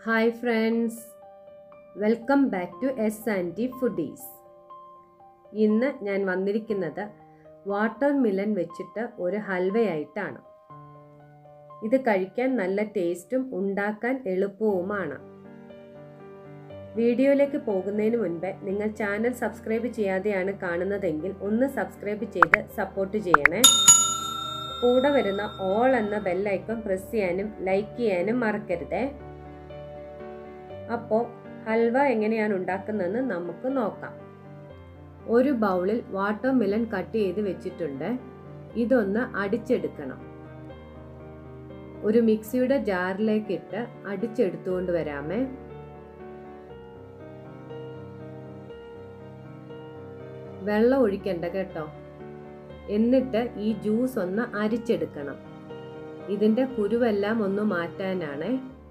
hi friends welcome back to S and T foodies ഇന്ന് ഞാൻ വന്നിരിക്കുന്നത് വാട്ടർ മിലൻ വെച്ചിട്ട് ഒരു ഹൽവയായിട്ടാണ് ഇത് കഴിക്കാൻ നല്ല ടേസ്റ്റും ഉണ്ടാക്കാൻ എളുപ്പവുമാണ് വീഡിയോയിലേക്ക് പോകുന്നതിന് മുൻപ് നിങ്ങൾ ചാനൽ സബ്സ്ക്രൈബ് ചെയ്യാതെയാണ് കാണുന്നതെങ്കിൽ ഒന്ന് സബ്സ്ക്രൈബ് ചെയ്ത് സപ്പോർട്ട് ചെയ്യണേ കൂടെ വരുന്ന ഓൾ എന്ന ബെല്ലൈക്കൺ പ്രസ് ചെയ്യാനും ലൈക്ക് ചെയ്യാനും മറക്കരുതേ അപ്പോൾ ഹൽവ എങ്ങനെയാണ് ഉണ്ടാക്കുന്നതെന്ന് നമുക്ക് നോക്കാം ഒരു ബൗളിൽ വാട്ടർ മിലൻ കട്ട് ചെയ്ത് വെച്ചിട്ടുണ്ട് ഇതൊന്ന് അടിച്ചെടുക്കണം ഒരു മിക്സിയുടെ ജാറിലേക്ക് ഇട്ട് അടിച്ചെടുത്തുകൊണ്ട് വരാമേ വെള്ളം ഒഴിക്കണ്ട കേട്ടോ എന്നിട്ട് ഈ ജ്യൂസ് ഒന്ന് അരിച്ചെടുക്കണം ഇതിൻ്റെ കുരുവെല്ലാം ഒന്ന് മാറ്റാനാണേ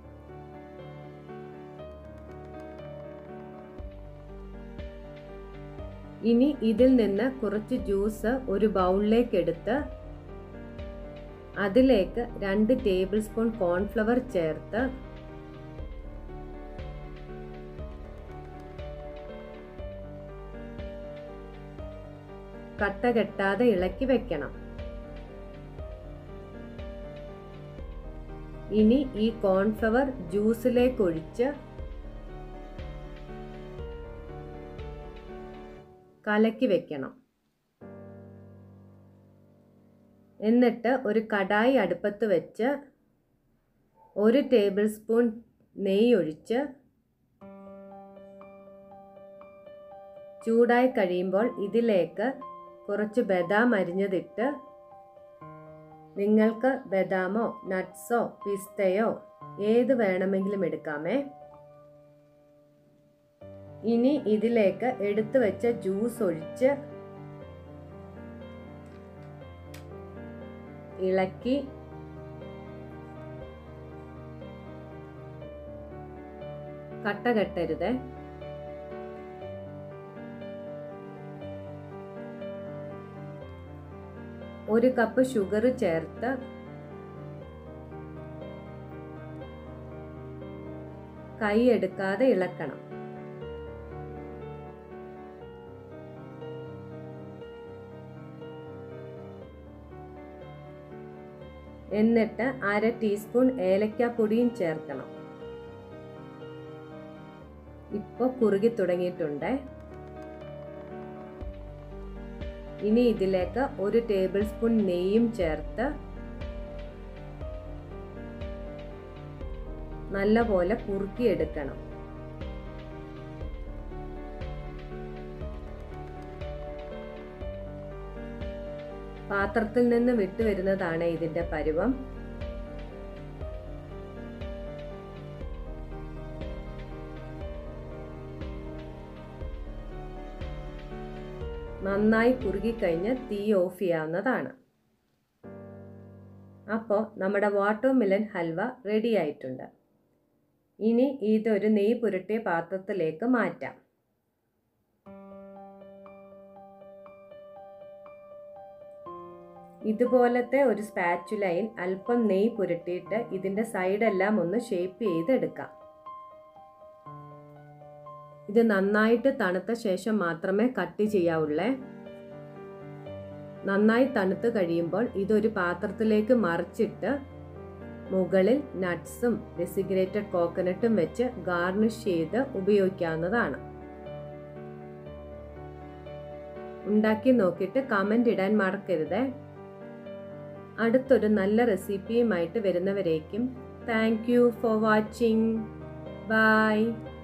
ഇനി ഇതിൽ നിന്ന് കുറച്ച് ജ്യൂസ് ഒരു ബൗളിലേക്ക് എടുത്ത് അതിലേക്ക് രണ്ട് ടേബിൾ സ്പൂൺ കോൺഫ്ലവർ ചേർത്ത് കട്ട കെട്ടാതെ ഇളക്കി വെക്കണം ഇനി ഈ കോൺഫ്ലവർ ജ്യൂസിലേക്ക് ഒഴിച്ച് കലക്കി വെക്കണം എന്നിട്ട് ഒരു കടായി അടുപ്പത്ത് വെച്ച് ഒരു ടേബിൾ സ്പൂൺ നെയ്യ് ഒഴിച്ച് ചൂടായി കഴിയുമ്പോൾ ഇതിലേക്ക് കുറച്ച് ബദാം അരിഞ്ഞതിട്ട് നിങ്ങൾക്ക് ബദാമോ നട്ട്സോ പിസ്തയോ ഏത് വേണമെങ്കിലും എടുക്കാമേ ഇനി ഇതിലേക്ക് എടുത്തു വെച്ച ജ്യൂസ് ഒഴിച്ച് ഇളക്കി കട്ട കെട്ടരുത് ഒരു കപ്പ് ഷുഗർ ചേർത്ത് കൈ എടുക്കാതെ ഇളക്കണം എന്നിട്ട് അര ടീസ്പൂൺ ഏലക്കാപ്പൊടിയും ചേർക്കണം ഇപ്പോൾ കുറുകി തുടങ്ങിയിട്ടുണ്ട് ഇനി ഇതിലേക്ക് ഒരു ടേബിൾ സ്പൂൺ നെയ്യും ചേർത്ത് നല്ലപോലെ കുറുക്കിയെടുക്കണം പാത്രത്തിൽ നിന്ന് വിട്ടുവരുന്നതാണ് ഇതിന്റെ പരുവം നന്നായി കുറുകിക്കഴിഞ്ഞ് തീ ഓഫ് ചെയ്യാവുന്നതാണ് അപ്പോൾ നമ്മുടെ വാട്ടർ മിലൻ ഹൽവ റെഡി ആയിട്ടുണ്ട് ഇനി ഇതൊരു നെയ്യ് പുരട്ടിയ പാത്രത്തിലേക്ക് മാറ്റാം ഇതുപോലത്തെ ഒരു സ്പാച്ചുലയിൽ അല്പം നെയ്യ് പുരട്ടിയിട്ട് ഇതിൻ്റെ സൈഡെല്ലാം ഒന്ന് ഷേപ്പ് ചെയ്തെടുക്കാം ഇത് നന്നായിട്ട് തണുത്ത ശേഷം മാത്രമേ കട്ട് ചെയ്യാവുള്ളേ നന്നായി തണുത്ത് കഴിയുമ്പോൾ ഇതൊരു പാത്രത്തിലേക്ക് മറിച്ചിട്ട് മുകളിൽ നട്ട്സും ഡെസിഗ്രേറ്റഡ് കോക്കനട്ടും വെച്ച് ഗാർണിഷ് ചെയ്ത് ഉപയോഗിക്കാവുന്നതാണ് ഉണ്ടാക്കി നോക്കിയിട്ട് കമൻ്റ് ഇടാൻ മറക്കരുതേ അടുത്തൊരു നല്ല റെസിപ്പിയുമായിട്ട് വരുന്നവരേക്കും thank you for watching by